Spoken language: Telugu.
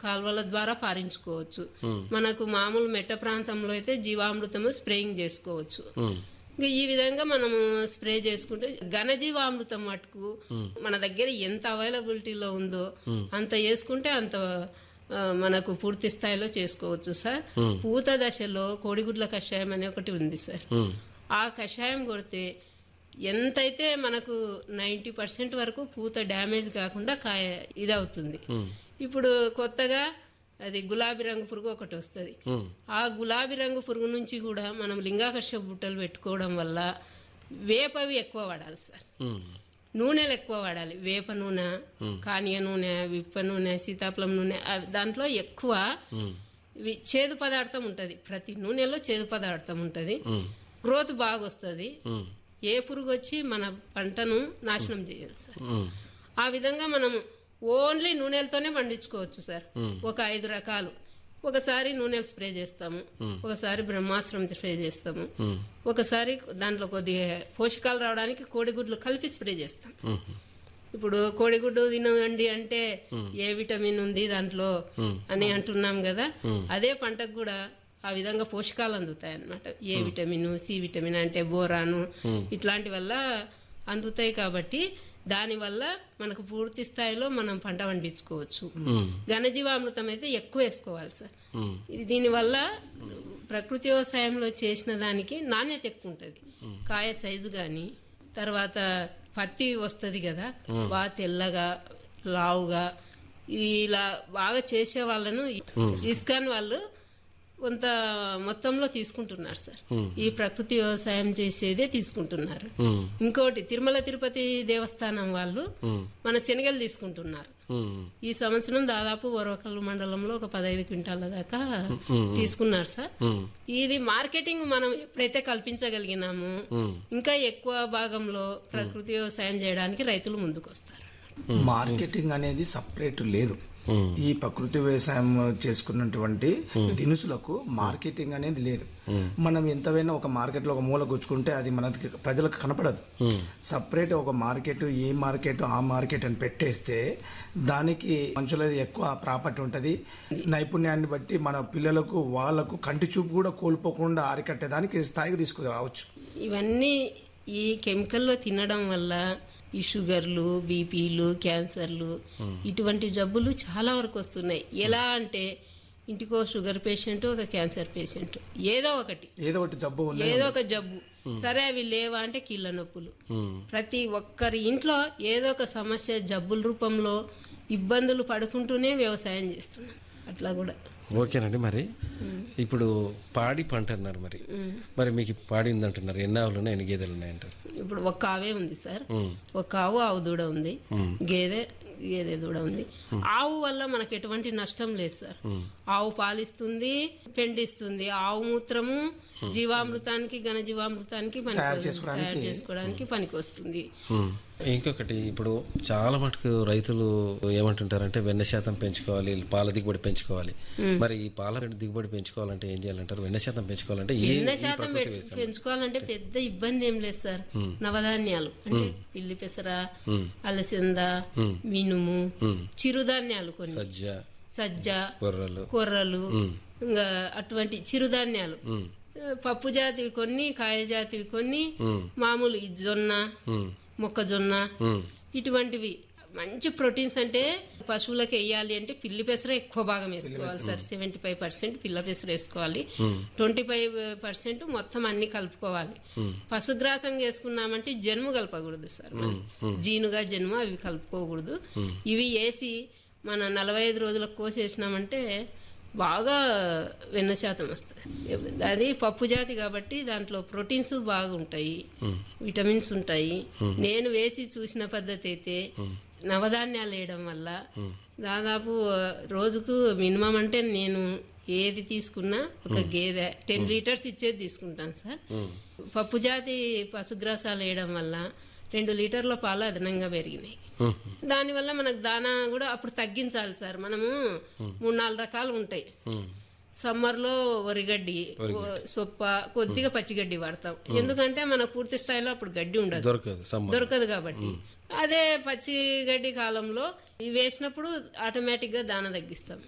కాలువల ద్వారా పారించుకోవచ్చు మనకు మామూలు మెట్ట ప్రాంతంలో అయితే జీవామృతము స్ప్రేయింగ్ చేసుకోవచ్చు ఇంకా ఈ విధంగా మనము స్ప్రే చేసుకుంటే ఘనజీవామృతం మటుకు మన దగ్గర ఎంత అవైలబిలిటీలో ఉందో అంత వేసుకుంటే అంత ఆ, మనకు పూర్తి స్థాయిలో చేసుకోవచ్చు సార్ పూత దశలో కోడిగుడ్ల కషాయం అనే ఒకటి ఉంది సార్ ఆ కషాయం కొడితే ఎంతైతే మనకు నైంటీ పర్సెంట్ వరకు పూత డ్యామేజ్ కాకుండా కాయ ఇదవుతుంది ఇప్పుడు కొత్తగా అది గులాబీ రంగు పురుగు ఒకటి వస్తుంది ఆ గులాబీ రంగు పురుగు నుంచి కూడా మనం లింగాకర్ష బుట్టలు పెట్టుకోవడం వల్ల వేపవి ఎక్కువ వాడాలి సార్ నూనెలు ఎక్కువ వాడాలి వేప నూనె కానియ నూనె విప్ప నూనె సీతాఫలం నూనె అవి దాంట్లో ఎక్కువ ఇవి చేదు పదార్థం ఉంటది ప్రతి నూనెలో చేదు పదార్థం ఉంటది గ్రోత్ బాగా వస్తుంది ఏ పురుగు వచ్చి మన పంటను నాశనం చేయదు సార్ ఆ విధంగా మనం ఓన్లీ నూనెలతోనే పండించుకోవచ్చు సార్ ఒక ఐదు రకాలు ఒకసారి నూనెలు స్ప్రే చేస్తాము ఒకసారి బ్రహ్మాస్త్రం స్ప్రే చేస్తాము ఒకసారి దాంట్లో కొద్దిగా పోషకాలు రావడానికి కోడిగుడ్లు కలిపి స్ప్రే చేస్తాం ఇప్పుడు కోడిగుడ్డు తినండి అంటే ఏ విటమిన్ ఉంది దాంట్లో అని అంటున్నాం కదా అదే పంటకు కూడా ఆ విధంగా పోషకాలు అందుతాయి అన్నమాట ఏ విటమిన్ సి విటమిన్ అంటే బోరాను ఇట్లాంటి వల్ల అందుతాయి కాబట్టి దానివల్ల మనకు పూర్తి స్థాయిలో మనం పంట పండించుకోవచ్చు ఘనజీవామృతం అయితే ఎక్కువ వేసుకోవాలి సార్ ఇది దీనివల్ల ప్రకృతి వ్యవసాయంలో చేసిన దానికి నాణ్యత ఎక్కువ ఉంటుంది కాయ సైజు గాని తర్వాత పత్తి వస్తది కదా బాగా తెల్లగా లావుగా ఇలా బాగా చేసే వాళ్ళను ఇస్కాన్ వాళ్ళు కొంత మొత్తంలో తీసుకుంటున్నారు సార్ ఈ ప్రకృతి వ్యవసాయం చేసేదే తీసుకుంటున్నారు ఇంకోటి తిరుమల తిరుపతి దేవస్థానం వాళ్ళు మన శనగలు తీసుకుంటున్నారు ఈ సంవత్సరం దాదాపు వరవకల్లు మండలంలో ఒక పదహైదు క్వింటాల దాకా తీసుకున్నారు సార్ ఇది మార్కెటింగ్ మనం ఎప్పుడైతే కల్పించగలిగినాము ఇంకా ఎక్కువ భాగంలో ప్రకృతి వ్యవసాయం చేయడానికి రైతులు ముందుకు వస్తారు మార్కెటింగ్ అనేది సపరేట్ లేదు ఈ ప్రకృతి వ్యవసాయం చేసుకున్నటువంటి దినుసులకు మార్కెటింగ్ అనేది లేదు మనం ఎంతవైనా ఒక మార్కెట్ లో ఒక మూల గుచ్చుకుంటే అది మనకి ప్రజలకు కనపడదు సపరేట్ ఒక మార్కెట్ ఏ మార్కెట్ ఆ మార్కెట్ అని పెట్టేస్తే దానికి మనుషులది ఎక్కువ ప్రాపర్టీ ఉంటది నైపుణ్యాన్ని బట్టి మన పిల్లలకు వాళ్ళకు కంటి చూపు కూడా కోల్పోకుండా అరికట్టేదానికి స్థాయికి తీసుకురావచ్చు ఇవన్నీ ఈ కెమికల్లో తినడం వల్ల ఈ షుగర్లు బీపీలు క్యాన్సర్లు ఇటువంటి జబ్బులు చాలా వరకు వస్తున్నాయి ఎలా అంటే ఇంటికో షుగర్ పేషెంట్ ఒక క్యాన్సర్ పేషెంట్ ఏదో ఒకటి ఏదో ఒకటి జబ్బు ఉంది ఏదో ఒక జబ్బు సరే అవి లేవా అంటే కీళ్ళ నొప్పులు ప్రతి ఒక్కరి ఇంట్లో ఏదో ఒక సమస్య జబ్బుల రూపంలో ఇబ్బందులు పడుకుంటూనే వ్యవసాయం చేస్తున్నాం అట్లా కూడా ఓకేనండి మరి ఇప్పుడు పాడి పంట అన్నారు మరి మరి మీకు పాడి ఉందంటున్నారు ఎన్ని ఆవులు ఉన్నాయి ఎన్ని గేదెలు ఉన్నాయంటారు ఇప్పుడు ఒక్క ఆవే ఉంది సార్ ఒక ఆవు ఆవు దూడ ఉంది గేదె గేదె దూడ ఉంది ఆవు వల్ల మనకు ఎటువంటి నష్టం లేదు సార్ ఆవు పాలిస్తుంది పెండిస్తుంది ఆవు మూత్రము జీవామృతానికి ఘన జీవామృతానికి పనికి తయారు చేసుకోవడానికి- తయారు చేసుకోవడానికి పనికి వస్తుంది ఇంకొకటి ఇప్పుడు చాలా మటుకు రైతులు ఏమంటుంటారంటే వెన్న శాతం పెంచుకోవాలి పాల దిగుబడి పెంచుకోవాలి మరి ఈ పాల దిగుబడి పెంచుకోవాలంటే ఏం చేయాలంటారు వెన్న శాతం పెంచుకోవాలంటే ఏ ఎన్న ఈ శాతం ప్రకృతి పెట్- వ్యవసాయం? పెంచుకోవాలంటే పెద్ద ఇబ్బంది ఏం లేదు సార్ నవధాన్యాలు అంటే పిల్లి పెసర అలసంద మినుము చిరుధాన్యాలు కొన్ని సజ్జ సజ్జ కొర్రలు కొర్రలు ఇంకా అటువంటి చిరుధాన్యాలు పప్పు జాతివి కొన్ని కాయ జాతివి కొన్ని మామూలు ఈ జొన్న మొక్కజొన్న ఇటువంటివి మంచి ప్రోటీన్స్ అంటే పశువులకు వేయాలి అంటే పిల్లి పెసర ఎక్కువ భాగం వేసుకోవాలి సార్ సెవెంటీ ఫైవ్ పర్సెంట్ పిల్ల పెసర వేసుకోవాలి ట్వంటీ ఫైవ్ పర్సెంట్ మొత్తం అన్ని కలుపుకోవాలి పశుగ్రాసం వేసుకున్నామంటే జన్ము కలపకూడదు సార్ మనం. జీనుగా జన్మ అవి కలుపుకోకూడదు ఇవి వేసి మన నలభై ఐదు రోజులకు కోసేసినామంటే బాగా వెన్న శాతం వస్తుంది అది పప్పు జాతి కాబట్టి దాంట్లో ప్రోటీన్స్ బాగుంటాయి విటమిన్స్ ఉంటాయి నేను వేసి చూసిన పద్ధతి అయితే నవధాన్యాలు వేయడం వల్ల దాదాపు రోజుకు మినిమం అంటే నేను ఏది తీసుకున్నా ఒక గేదె టెన్ లీటర్స్ ఇచ్చేది తీసుకుంటాను సార్ పప్పు జాతి పశుగ్రాసాలు వేయడం వల్ల రెండు లీటర్ల పాలు అదనంగా పెరిగినాయి దానివల్ల మనకు దానా కూడా అప్పుడు తగ్గించాలి సార్ మనము మూడు నాలుగు రకాలు ఉంటాయి సమ్మర్ లో వరిగడ్డి ఓ- సొప్ప కొద్దిగా పచ్చిగడ్డి వాడతాం ఎందుకంటే మనకు పూర్తి స్థాయిలో అప్పుడు గడ్డి ఉండదు దొరకదు సమ్మర్ దొరకదు కాబట్టి అదే పచ్చిగడ్డి కాలంలో ఇవి వేసినప్పుడు ఆటోమేటిక్ గా దాన తగ్గిస్తాం